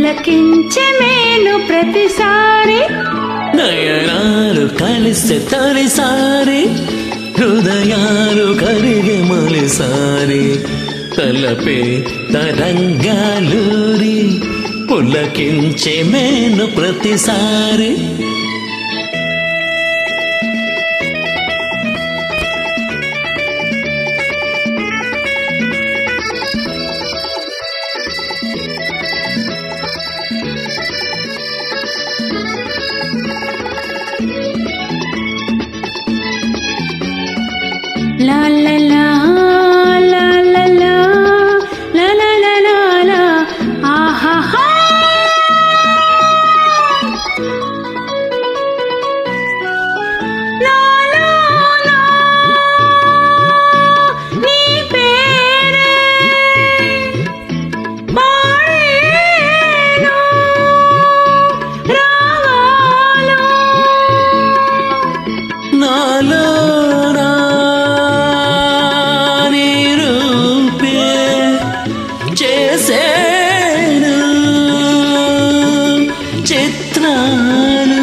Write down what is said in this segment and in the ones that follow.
పులకించే మేను ప్రతిసారి నయనాలు కలిస్తే తొలిసారి హృదయాలు కరిగి మొలిసారి తలపే తరంగాలూరి పులకించే మేను ప్రతిసారి లా లా లా లా లా లా లా లా లా లా లా ఆహాహా లా లా లా నీ పేరే పాడేను రాగాలు నాలో నీ రూపే చేసేను చిత్రాలు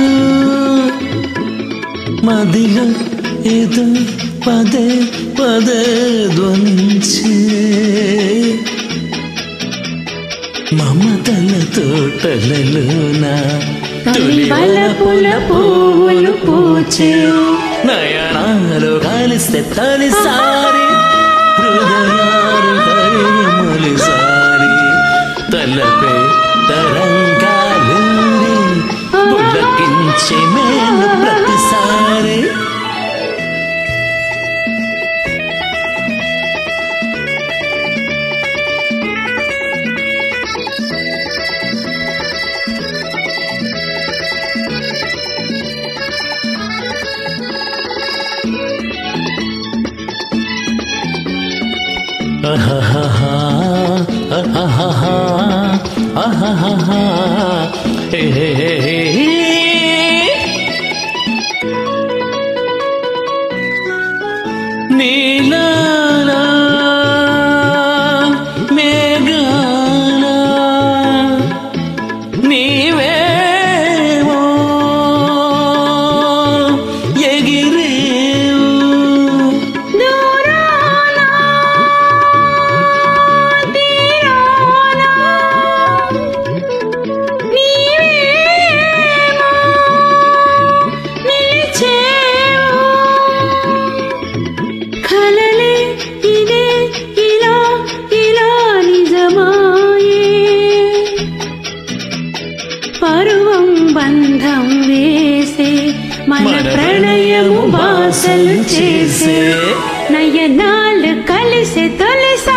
మదిలో ఏదో పదే పదే ధ్వనించే మమతల తోటలలోన తొలి వలపుల పువ్వులు పూచే నయనాలు కలిస్తే తొలిసారి హృదయాలు కరిగి మొలిసారి తలపే తరంగాలు పులకించి మేలు ప్రతిసారి ఆహాహాహా, ఆహాహాహా, ఆహాహాహా, హే, హే, హే, హే, హే. నీలాలా మేఘాల నీవేమో ఎగిరేవు దూరాన తీరాన నీవేమో నిలిచేవు కలలే ఇదే ఇలా ఇలా నిజమాయే పరువం బంధం వేసే మన మన ప్రణయము ప్రణయము బాసలు బాసలు చేసే చేసే. నయనాలు కలిసే తొలిసారి